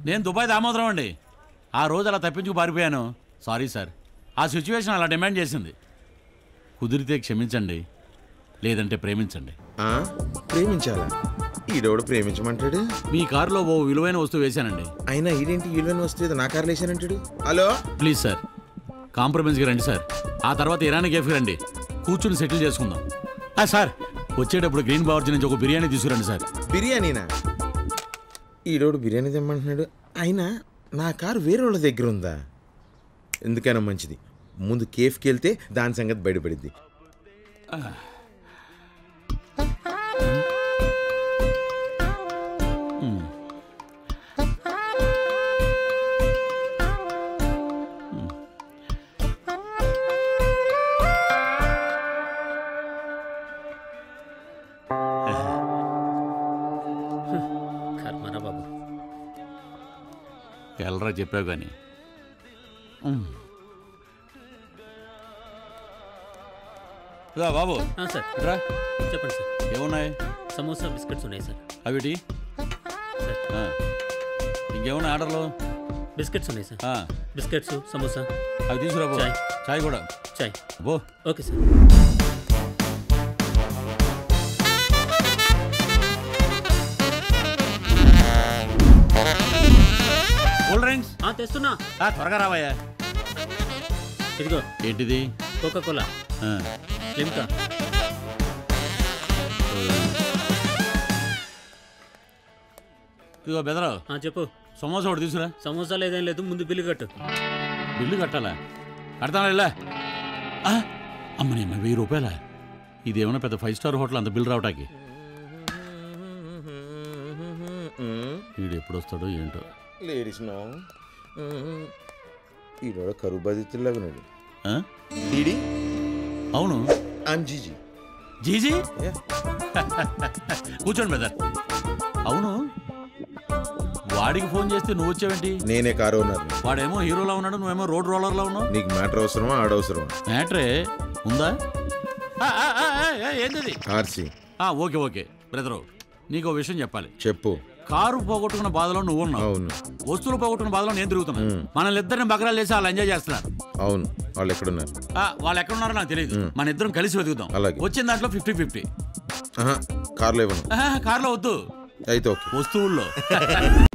నేను దుబాయ్ దామోదరం అండి ఆ రోజు అలా తప్పించుకు పారిపోయాను సారీ సార్ ఆ సిచ్యువేషన్ అలా డిమాండ్ చేసింది కుదిరితే క్షమించండి లేదంటే ప్రేమించండి ఆ? ప్రేమించాలా ఈడోడు ప్రేమించమంటాడు మీ కారులో ఓ విలువైన వస్తువు వేశానండి అయినా ఈడేంటి ఈడని వస్తే నా కార్లు వేసానంటాడు హలో ప్లీజ్ సార్ కాంప్రమైజ్కి రండి సార్ ఆ తర్వాత ఇరానీ కేఫ్కి రండి కూర్చుని సెటిల్ చేసుకుందాం ఆ, సార్ వచ్చేటప్పుడు గ్రీన్ బావర్జీ నుంచి ఒక బిర్యానీ తీసుకురండి సార్ బిర్యానీనా ఈడోడు బిర్యానీ తెమ్మంటున్నాడు అయినా నా కారు వేరే వాళ్ళ దగ్గర ఉందా ఎందుకైనా మంచిది ముందు కేఫ్కి వెళ్తే దాని సంగతి బయటపడిద్ది కర్మరా బాబు ఎల్లరా చెప్పావు కానీ ఇదా బాబు ఆ, సార్ రా చెప్పండి సార్ ఏమున్నాయి సమోసా బిస్కెట్స్ ఉన్నాయి సార్ అవిటి సార్ ఆ. ఇంకేమున్నాయి ఆర్డర్లు బిస్కెట్స్ ఉన్నాయి సార్ ఆ, బిస్కెట్స్ సమోసా అవి తీసుకురా బాబు. చాయ్. చాయ్ కూడా చాయ్ బో ఓకే సార్ కూల్ డ్రింక్స్ ఆ, తెస్తున్నా ఆ, త్వరగా రావయ్యా ఇదిగో ఏంటిది కోకా కోలా ఆ, లిమ్కా ఇదిగో బెదరావు ఆ, చెప్పు సమోసా ఒకటి తీసుకురా సమోసా లేదేం లేదు ముందు బిల్లు కట్టు బిల్లు కట్టాలా కడతాను వెళ్ళా ఆ, అమ్మని అమ్మ వెయ్యి రూపాయల ఇదేమన్నా పెద్ద ఫైవ్ స్టార్ హోటల్ అంత బిల్ రావటానికి వీడు ఎప్పుడు వస్తాడో ఏంటో లేడీస్ నో ఈడోడు కరువు బాధితుల్లాగా ఉన్నాడు ఆ? డీడీ అవును ఐమ్ జీజీ జీజీ కూర్చోండి బెదర్ అవును వాడికి ఫోన్ చేస్తే నువ్వు వచ్చావేంటి నేనే కారు ఓనర్ వాడేమో హీరోలా ఉన్నాడు నువ్వేమో రోడ్ రోలర్లా ఉన్నావు నీకు మ్యాటర్ అవసరమా ఆడవసరమా మ్యాట్రే ఉందా ఆ, ఆ, ఆ, ఆ, ఆ, ఏంటిది ఆర్సీ ఆ, ఓకే ఓకే బ్రదరు నీకు ఓ విషయం చెప్పాలి చెప్పు కారు పోగొట్టుకున్న బాధలో నువ్వు ఉన్నావు అవును వస్తువులు పోగొట్టుకున్న బాధలో నేను తిరుగుతున్నాను మనల్ని ఇద్దరిని బకరాలు చేసి వాళ్ళు ఎంజాయ్ చేస్తున్నారు అవును వాళ్ళు ఎక్కడున్నారు ఆ, వాళ్ళు ఎక్కడ ఉన్నారో నాకు తెలియదు మన ఇద్దరం కలిసి వెతుకుదాం అలాగే. వచ్చిన దాంట్లో ఫిఫ్టీ ఫిఫ్టీ ఆహా, కార్లో ఇవ్వను కార్లో వద్దు అయితే ఓకే వస్తువుల్లో